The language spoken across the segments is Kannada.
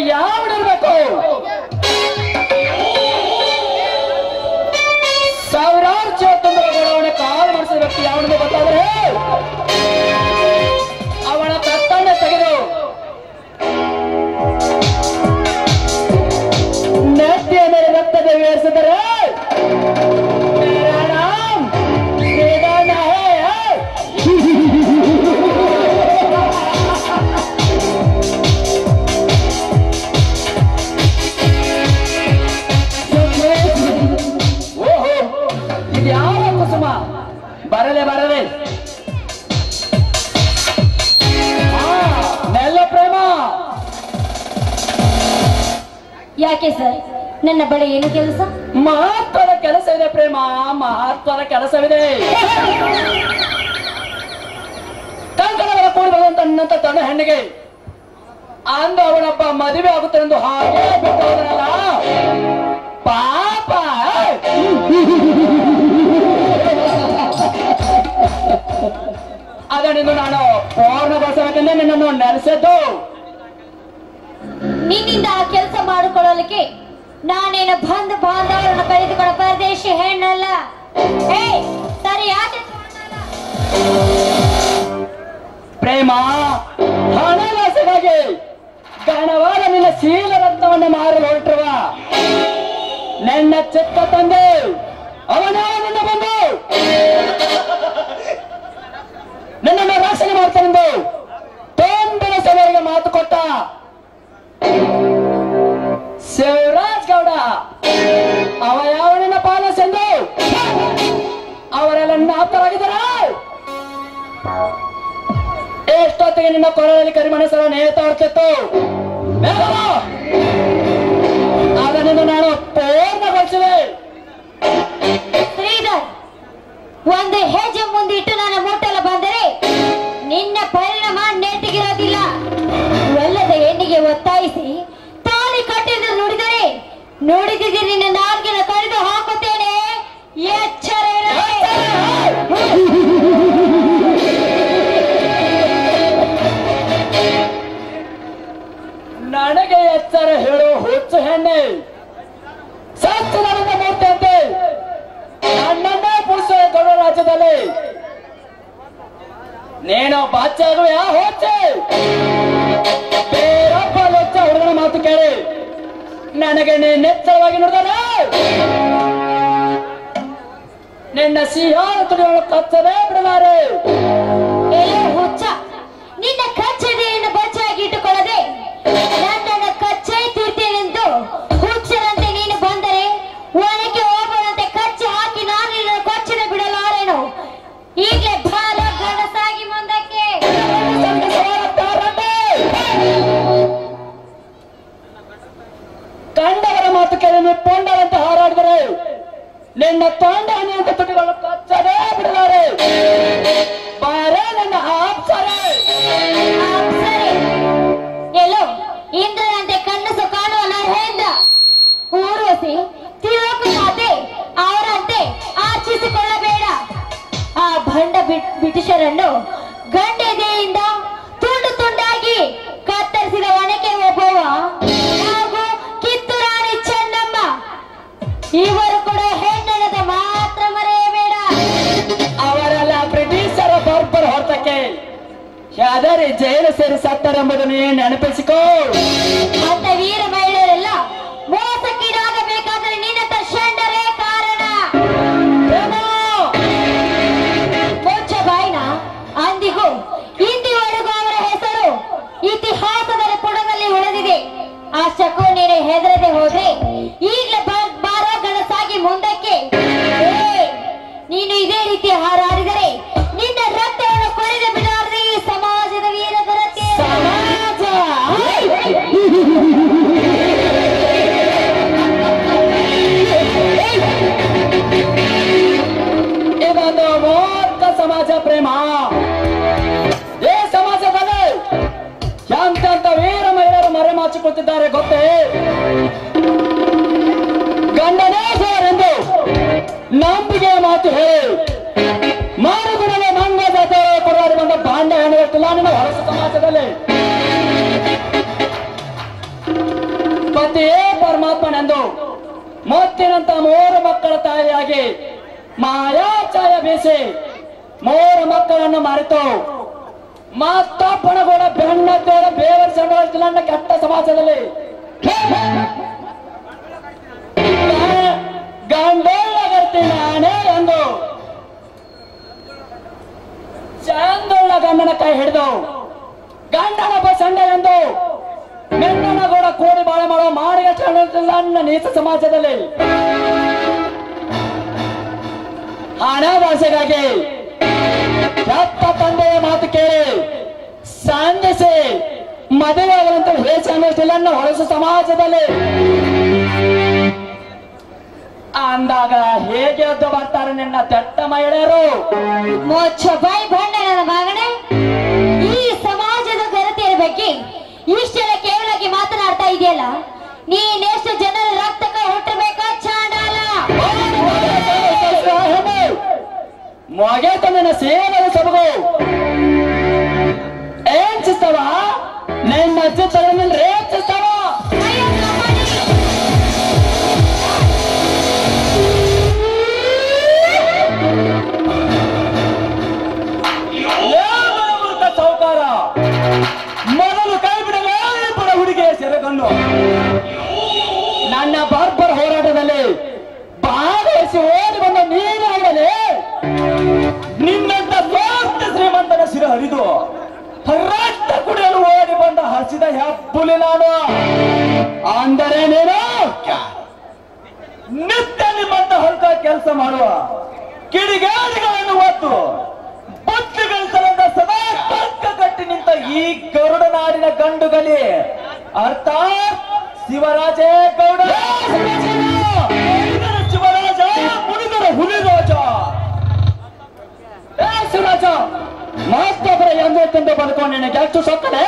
ಯಾವನಿರ್ಬೇಕು ಸಾವಿರಾರು ಚೇತನ ಅವನ ಕಾಲು ಮಾಡಿಸಿದ ವ್ಯಕ್ತಿ ಯಾವನಿಗೆ ಗೊತ್ತಾದ್ರೆ ಅವನ ತತ್ತನ್ನ ತೆಗೆದು ನೆತ್ತಿಯ ಮೇಲೆ ರಕ್ತದ ಏರಿಸಿದರೆ ಮೇರಾ ನಾಮ್ ಶ್ರೀಧರನ ಹೇ ಹೇ. ಓಹೋ ಇದು ಯಾವ ಕುಸುಮ ಬರಲೆ ಬರಲೆ ಆ, ನೆಲ್ಲ ಪ್ರೇಮ ಯಾಕೆ ಸರ್ ನನ್ನ ಬಳಿ ಏನು ಕೆಲಸ ಮಹತ್ವದ ಕೆಲಸ ಇದೆ ಪ್ರೇಮ ಮಹತ್ವದ ಕೆಲಸವಿದೆ ಕಂಕಣಗಳ ಕೂಡಿ ಬಂದಂತ ನನ್ನಂತ ತನ್ನ ಹೆಣ್ಣಿಗೆ ಅಂದು ಅವನೊಬ್ಬ ಮದುವೆ ಆಗುತ್ತಾನೆಂದು ಹಾಗೆ ಬಿಟ್ಟು ಹೋದನಲ್ಲ ಪಾಪ ಅದನ್ನು ನಾನು ಪೂರ್ಣಗೊಳಿಸಬೇಕೆಂದೇ ನಿನ್ನನ್ನು ನೆಲೆಸಿದ್ದು ನಿನ್ನಿಂದ ಆ ಕೆಲಸ ಮಾಡಿಕೊಳ್ಳಲಿಕ್ಕೆ ನಾನೇನು ಬಂದು ಬಾಂಧವರನ್ನು ಕರೆದುಕೊಳ್ಳೋ ಪರದೇಶಿ ಹೆಣ್ಣಲ್ಲ ಏ ಸರಿಯಾದ ಪ್ರೇಮ ಹಣವಾಸವಾಗಿ ಗಣವಾದ ನಿನ್ನ ಶೀಲ ರತ್ನವನ್ನು ಮಾರಲು ಹೊರಟಿರುವ ನನ್ನ ಚಿಕ್ಕ ತಂದೆ ಅವನೇ ನಿನ್ನ ಬಂದು ನನ್ನನ್ನು ರಾಶನೆ ಮಾಡ್ತಾನೆಂದು ತೊಂದರೆ ಸಭೆಗೆ ಮಾತು ಕೊಟ್ಟ ಶಿವರಾಜ್ ಗೌಡ ಅವ ಯಾವನಿನ ಪಾಲಿಸೆಂದು ಅವರೆಲ್ಲ ನಾಪ್ತರಾಗಿದ್ದಾರೆ ಎಷ್ಟೊತ್ತಿಗೆ ನಿನ್ನ ಕೊರಳಲ್ಲಿ ಕರಿಮಣಸರ ನೇತ ಹೊಡ್ತಿತ್ತು ಬೇಗ ಬಾ. ಅದನ್ನು ನಾನು ಪೂರ್ಣಗೊಳಿಸಿದೆ ಶ್ರೀಧರ್ ಒಂದು ಹೆಜ್ಜೆ ಮುಂದಿಟ್ಟು ನನ್ನ ಮುಟ್ಟಲು ಬಂದರೆ ನಿನ್ನ ಪರಿಣಾಮ ನೆಟ್ಟಿಗಿರೋದಿಲ್ಲ ಒಲ್ಲದ ಹೆಣ್ಣಿಗೆ ಒತ್ತಾಯಿಸಿ ತಾಳಿ ಕಟ್ಟಿದ್ದು ನುಡಿದರೆ ನುಡಿದಿದ್ದ ನಿನ್ನ ನಾಲ್ಗಿನ ಕಡಿದು ಹಾಕುತ್ತೇನೆ ಎಚ್ಚರ ಇರಲಿ. ನನಗೆ ಎಚ್ಚರ ಹೇಳು ಹುಚ್ಚು ಹೆಣ್ಣೆ ಸತ್ತು ನನಗೆ ಮೂರ್ತಿಯಂತೆ ನನ್ನನ್ನೇ ಪುರುಷ ದೊಡ್ಡ ರಾಜ್ಯದಲ್ಲಿ ನೀನು ಬಾಚಾಗುವೆಯಾ ಹುಚ್ಚೆ ಬೇರೊಬ್ಬ ಲೊಚ್ಚ ಹುಡುಗನ ಮಾತು ಕೇಳಿ ನನಗೆ ನೆಚ್ಚರವಾಗಿ ನೋಡಿದಾನೆ ನಿನ್ನ ಸಿಹಿಯಾದ ತುಡಿಯನ್ನು ಕಚ್ಚದೇ ಬಿಡಲಾರೆ ಏ ಹುಚ್ಚ ನಿನ್ನ ಕಚ್ಚದೆಯನ್ನು ಬಚ್ಚಾಗಿ ಇಟ್ಟುಕೊಳ್ಳದೆ ನನ್ನನ್ನು ಕಚ್ಚೆ ತೀರ್ತೇನೆಂದು ಹುಚ್ಚರಂತೆ ನೀನು ಬಂದರೆ ಒಣಗಿ ಹೋಗುವಂತೆ ಕಚ್ಚೆ ಹಾಕಿ ನಾನು ನಿನ್ನನ್ನು ಕೊಚ್ಚದೆ ಬಿಡಲಾರೆನು ಈಗಲೇ ಬಾಲ ಗಡಸಾಗಿ ಮುಂದಕ್ಕೆ ಕಂಡವರ ಮಾತು ಕೇಳಿ ನೀವು ಪೊಂಡರಂತ ಹಾರಾಡಿದರೆ ನಿನ್ನ ತೊಂಡ ಅನೇಕ ತುಟಿಗಳು ಕಚ್ಚದೇ ಬಿಡಲಾರೆ ಬಾರೇ ನನ್ನ ಆಪ್ಸರೆ ಸರಿ ಎಲ್ಲೋ ಇಂದ್ರನಂತೆ ಕಣ್ಣಸು ಕಾಣುವ ನರೇಂದ್ರ ಊರ್ವಶಿ ತಿರುಗುತ್ತಾತೆ ಅವರಂತೆ ಆರ್ಚಿಸಿಕೊಳ್ಳಬೇಡ ಆ ಭಂಡ ಬಿಟ್- ಬ್ರಿಟಿಷರನ್ನು ಗಂಡೆದೆಯಿಂದ ತುಂಡು ತುಂಡಾಗಿ ಕತ್ತರಿಸಿದ ಒಣಕೆ ಒಬ್ಬವ ಹಾಗೂ ಕಿತ್ತೂರಾಣಿ ಚೆನ್ನಮ್ಮ ಇವರು ಕೂಡ ಹೆಣ್ಣೆನದ ಮಾತ್ರ ಮರೆಯಬೇಡ ಅವರೆಲ್ಲ ಬ್ರಿಟಿಷರ ಬರ್ಬರ ಹೊರತಕ್ಕೆ ಯಾದರೆ ಜೈಲು ಸೇರಿ ಸತ್ತರೆಂಬುದನ್ನು ನೆನಪಿಸಿಕೋ ಅಂತ ವೀರ ಮಹಿಳೆಯರೆಲ್ಲ ಮೋಸಕ್ಕೀಡಾಗಬೇಕಾದರೆ ನಿನ್ನ ಷಂಡರೇ ಕಾರಣ ಪ್ರೇಮ! ಮುಚ್ಚ ಬಾಯ್ನ ಅಂದಿಗೂ ಇಂದಿವರೆಗೂ ಅವರ ಹೆಸರು ಇತಿಹಾಸದಲ್ಲಿ ಪುಟದಲ್ಲಿ ಉಳಿದಿದೆ ಆ ಶಕು ನೀನು ಹೆದರದೆ ಹೋದ್ರೆ ಈಗಲೇ ಬ- ಬಾರೋ ಗಣಸಾಗಿ ಮುಂದಕ್ಕೆ ಏ, ನೀನು ಇದೇ ರೀತಿ ಹಾರಾಡಿದರೆ ನಿನ್ನ ರಕ್ತವನ್ನು ಕೊಳೆದು ಬಿಡಾರದೆ ಈ ಸಮಾಜದ ವೀರದರತೆ ಸಮಾಜ ಇದೊಂದು ಮೂರ್ಖ ಸಮಾಜ ಪ್ರೇಮ ಈ ಸಮಾಜದಲ್ಲಿ ಎಂತೆಂತ ವೀರ ಮಹಿಳೆಯರು ಮರೆಮಾಚಿಕೊಳ್ಳುತ್ತಿದ್ದಾರೆ ಗೊತ್ತೇ ಗಂಡನೇ ಎಂದು ನಂಬಿಕೆ ಮಾತು ಹೇಳಿ ಮಾರುಗುಣವೇ ಮಂಗ ಜಾತಿ ಕೊಡಲಾರಿ ಬಂದ ಬಾಂಡ ಹೆಣ್ಣು ನಿನ್ನ ಹೊರಸು ಸಮಾಜದಲ್ಲಿ ಪತಿಯೇ ಪರಮಾತ್ಮನೆಂದು ಮುತ್ತಿನಂತ ಮೂರು ಮಕ್ಕಳ ತಾಯಿಯಾಗಿ ಮಾಯಾಚಾಯ ಬೀಸಿ ಮೂರು ಮಕ್ಕಳನ್ನು ಮರೆತು ಮತ್ತೊಬ್ಬನ ಕೂಡ ಬೆಣ್ಣತ್ತೇರ ಬೇವರಿಸಿದ ನನ್ನ ಕೆಟ್ಟ ಸಮಾಜದಲ್ಲಿ ಗಂಡೊಳ್ಳಗರ್ತಿ ನಾನೇ ಎಂದು ಚಂದೊಳ್ಳ ಗಂಡನ ಕೈ ಹಿಡಿದು ಗಂಡನೊಬ್ಬ ಸಂಡ ಎಂದು ಮೆಣ್ಣನ ಕೂಡ ಕೂಡಿ ಬಾಳೆ ಮಾಡೋ ಮಾಡಿಗೆ ನನ್ನ ನೀಚ ಸಮಾಜದಲ್ಲಿ ಹಣದಾಸೆಗಾಗಿ ಹೆತ್ತ ತಂದೆಯ ಮಾತು ಕೇಳಿ ಸಂಧಿಸಿ ಮದುವೆಗಳಂತ ಹೇಸಿ ಅನ್ನೋಷ್ಟಿಲ್ಲ ಹೊಳಸು ಸಮಾಜದಲ್ಲಿ ಅಂದಾಗ ಹೇಗೆ ಎದ್ದು ಬರ್ತಾರೆ ನಿನ್ನ ತೆಟ್ಟ ಮಹಿಳೆಯರು ಮೋಚ ಬಾಯಿ ಬಂಡ ನನ್ನ ಮಗನೇ ಈ ಸಮಾಜದ ಘನತೆಯ ಬಗ್ಗೆ ಇಷ್ಟೆಲ್ಲ ಕೇವಲವಾಗಿ ಮಾತನಾಡ್ತಾ ಇದೆಯಲ್ಲ ನೀನೆಷ್ಟು ಜನರ ರಕ್ತಕ ಹುಟ್ಟಬೇಕಾ ಚಾಂಡಾಲ ಮೊಗೆತ ನಿನ್ನ ಸೇವನ ಸಬಗು ಏನ್ ಚಿಸ್ತವ ನಿನ್ನ ಚಿತ್ತಗಳ ರೇಚಿಸ್ತವ ಅಯ್ಯೋ ನಮ್ಮನೆ. ಲೇವನಮೃತ ಸೌಕಾರ ಮೊದಲು ಕೈ ಬಿಡಲೇ ಇಬ್ಬರ ಹುಡುಗಿಯ ಸೆರೆಗಣ್ಣು ನನ್ನ ಬಾರ್ಬರ್ ಹೋರಾಟದಲ್ಲಿ ಭಾಗವಹಿಸಿ ಓಡಿ ಬಂದ ನೀನಾಗಲೇ ನಿನ್ನಂತ ಸ್ವಾರ್ಥ ಶ್ರೀಮಂತನ ಸಿರ ಹರಿದು ರಕ್ತ ಕುಡಿಯಲು ಓಡಿ ಬಂದ ಹಸಿದ ಹೆಬ್ಬುಲಿ ನಾನು ಅಂದರೆ ನೀನು ನಿತ್ಯ ನಿಮ್ಮಂತ ಹೊರತ ಕೆಲಸ ಮಾಡುವ ಕಿಡಿಗಾಡಿಗಳನ್ನು ಒತ್ತು ಬುದ್ಧಿಗಳಿಸಲಂದ ಸದಾ ತರ್ಕ ಕಟ್ಟಿ ನಿಂತ ಈ ಗರುಡ ನಾಡಿನ ಗಂಡುಗಲಿ ಅರ್ಥಾತ್ ಶಿವರಾಜೇ ಗೌಡ ಮುನಿದರ ಶಿವರಾಜ ಮುನಿದರ ಹುಲಿರಾಜ ಏ ಶಿವರಾಜ ಮತ್ತೊಬ್ಬರ ಎಂದೇ ತಿಂದು ಬದುಕೊಂಡು ನಿನಗೆ ಎಷ್ಟು ಸೊಕ್ಕದೆ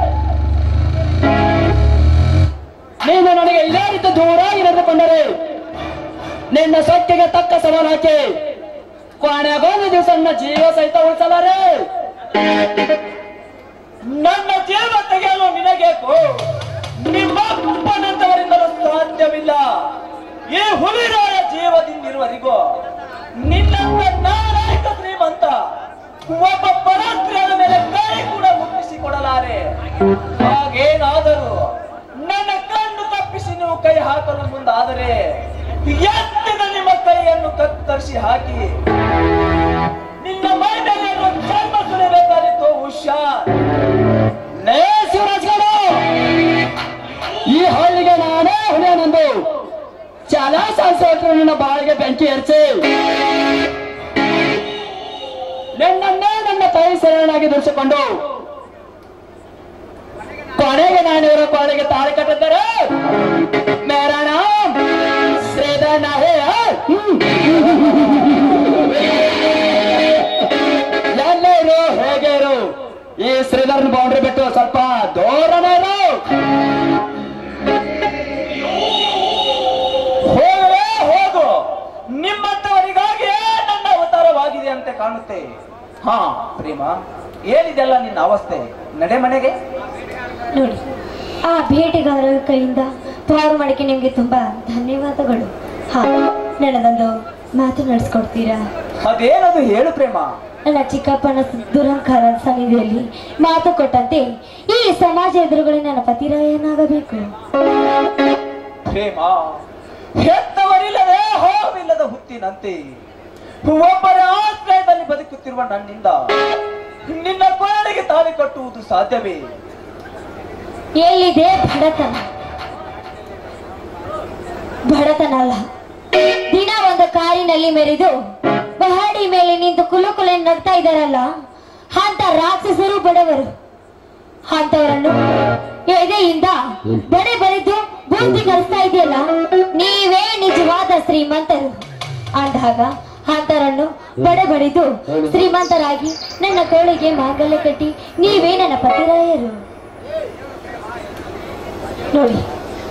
ನೀನು ನನಗೆ ಇದೇ ರೀತಿ ದೂರಾಗಿ ನಡೆದುಕೊಂಡರೆ ನಿನ್ನ ಸೊಕ್ಕಿಗೆ ತಕ್ಕ ಸವಾಲು ಹಾಕಿ ಕೊನೆಗೊಂದು ದಿವಸ ನನ್ನ ಜೀವ ಸಹಿತ ಉಳಿಸಲಾರೆ ನನ್ನ ಜೀವ ತೆಗೆಯಲು ನಿನಗೇಕು ನಿಮ್ಮಪ್ಪನಂತವರಿಂದಲೂ ಸಾಧ್ಯವಿಲ್ಲ ಈ ಹುಲಿರಾಯ ಜೀವದಿಂದಿರುವರಿಗೂ ನಿನ್ನಂತ ನಾರಾಯಕ ಶ್ರೀಮಂತ ಒಬ್ಬ ಪರಾತ್ರಿಯದ ಮೇಲೆ ಕೈ ಕೂಡ ಮುಟ್ಟಿಸಿಕೊಡಲಾರೆ ಹಾಗೇನಾದರೂ ನನ್ನ ಕಣ್ಣು ತಪ್ಪಿಸಿ ನೀವು ಕೈ ಹಾಕಲು ಮುಂದಾದರೆ ಎತ್ತಿದ ನಿಮ್ಮ ಕೈಯನ್ನು ಕತ್ತರಿಸಿ ಹಾಕಿ ನಿನ್ನ ಮೈ ಮೇಲೆ ಇರುವ ಚರ್ಮ ಸುಲಿಬೇಕಾದಿತ್ತು ಹುಷಾರ್ ಲೇ ಶಿವರಾಜ್ಗೌಡ ಈ ಹಳ್ಳಿಗೆ ನಾನೇ ಹುಲಿಯನೆಂದು ಚಲ ಸಂಸೋಟ್ರು ನಿನ್ನ ಬಾಳಿಗೆ ಬೆಂಕಿ ಎರಚಿ ನಿನ್ನನ್ನೇ ನನ್ನ ತಾಯಿ ಸೆರೆಯನ್ನಾಗಿ ದುಡಿಸಿಕೊಂಡು ಕೊನೆಗೆ ನಾನಿವರ ಕೊನೆಗೆ ತಾಳಿ ಕಟ್ಟಿದ್ದರೆ ಮೇರಾ ನಾಮ್ ಶ್ರೀಧರ್ ನಾಹೇ ಎಲ್ಲೇ ಇರು ಹೇಗೆ ಇರು ಈ ಶ್ರೀಧರ್ನ ಬೌಂಡ್ರಿ ಬಿಟ್ಟು ಸ್ವಲ್ಪ ದೂರನೇ ಇರು ಹೋಗಲೇ ಹೋಗು ನಿಮ್ಮಂತವರಿಗಾಗಿಯೇ ನನ್ನ ಅವತಾರವಾಗಿದೆ ಅಂತ ಕಾಣುತ್ತೆ ಹಾ ಪ್ರೇಮ ಏನಿದೆಲ್ಲ ನಿನ್ನ ಅವಸ್ಥೆ ನಡೆ ಮನೆಗೆ ನೋಡಿ ಆ ಭೇಟಿಗಾರರ ಕೈಯಿಂದ ಪಾರು ಮಾಡಿಕೆ ನಿಮ್ಗೆ ತುಂಬಾ ಧನ್ಯವಾದಗಳು ಹಾ ನನ್ನದೊಂದು ಮಾತು ನಡೆಸ್ಕೊಡ್ತೀರಾ ಅದೇನದು ಹೇಳು ಪ್ರೇಮ ನನ್ನ ಚಿಕ್ಕಪ್ಪನ ದುರಂಕಾರ ಸನ್ನಿಧಿಯಲ್ಲಿ ಮಾತು ಕೊಟ್ಟಂತೆ ಈ ಸಮಾಜ ಎದುರುಗಳು ನನ್ನ ಪತಿರಾಯನಾಗಬೇಕು ಪ್ರೇಮ ಹೆತ್ತವರಿಲ್ಲದೆ ಹೋವಿಲ್ಲದ ಹುತ್ತಿನಂತೆ ಒಬ್ಬರ ಆಶ್ರಯದಲ್ಲಿ ಬದುಕುತ್ತಿರುವ ನನ್ನಿಂದ ನಿನ್ನ ಕೊರಳಿಗೆ ತಾಳಿ ಕಟ್ಟುವುದು ಸಾಧ್ಯವೇ ಎಲ್ಲಿದೆ ಬಡತನ ಬಡತನ ಅಲ್ಲ ದಿನ ಒಂದು ಕಾರಿನಲ್ಲಿ ಮೆರೆದು ಪಹಾಡಿ ಮೇಲೆ ನಿಂತು ಕುಲು ಕುಲೆ ನಗ್ತಾ ಇದ್ದಾರಲ್ಲ ಅಂತ ರಾಕ್ಷಸರು ಬಡವರು ಅಂತವರನ್ನು ಎದೆಯಿಂದ ಬಡೆ ಬರೆದು ಬುದ್ಧಿ ಕಲಿಸ್ತಾ ಇದೆಯಲ್ಲ ನೀವೇ ನಿಜವಾದ ಶ್ರೀಮಂತರು ಅಂದಾಗ ಅಂತರನ್ನು ಬಡ ಬಡಿದು ಶ್ರೀಮಂತರಾಗಿ ನನ್ನ ಕೋಳಿಗೆ ಮಾಂಗಲ್ಯ ಕಟ್ಟಿ ನೀವೇ ನನ್ನ ಪತಿರಾಯರು ನೋಡಿ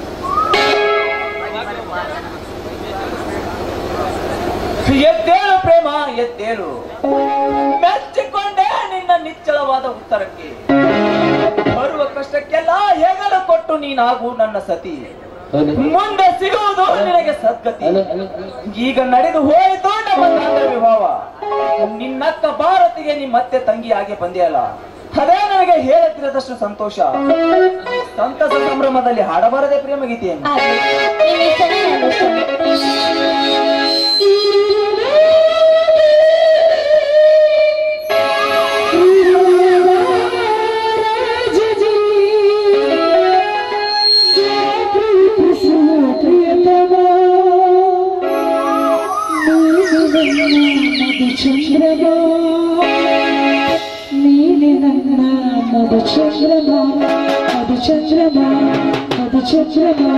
ಎದ್ದೇಳು ಪ್ರೇಮ ಎದ್ದೇಳು ಮೆಚ್ಚಿಕೊಂಡೆ ನಿನ್ನ ನಿಚ್ಚಳವಾದ ಉತ್ತರಕ್ಕೆ ಬರುವ ಕಷ್ಟಕ್ಕೆಲ್ಲ ಹೆಗಲು ಕೊಟ್ಟು ನೀನಾಗು ನನ್ನ ಸತಿ ಮುಂದೆ ಸಿಗುವುದು ನಿನಗೆ ಸದ್ಗತಿ ಈಗ ನಡೆದು ಹೋಯಿತು ನಮ್ಮ ತಂದೆ ವಿವಾಹ ನಿನ್ನಕ್ಕ ಭಾರತಿಗೆ ನೀ ಮತ್ತೆ ತಂಗಿಯಾಗಿ ಬಂದಿಯಲ್ಲ ಅದೇ ನನಗೆ ಹೇಳುತ್ತಿರದಷ್ಟು ಸಂತೋಷ ಈ ಸಂತಸ ಸಂಭ್ರಮದಲ್ಲಿ ಹಾಡಬಾರದೆ ಪ್ರೇಮ ಗೀತೆಯನ್ನು ಆಗ್ಲಿ. ನಿಮ್ಮ ಇಷ್ಟನೇ ನನ್ನ ಇಷ್ಟ. ಚಂದ್ರಮಾ ನೀನೆ ನನ್ನ ಮಧು ಚಂದ್ರಮಾ ಮಧು ಚಂದ್ರಮಾ ಮಧು ಚಂದ್ರಮಾ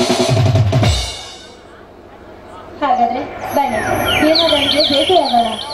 ಹಾಗಾದ್ರೆ ಬನ್ನಿ ಭೀಮಗಳಿಗೆ ಭೇಟಿಯಾಗೋಣ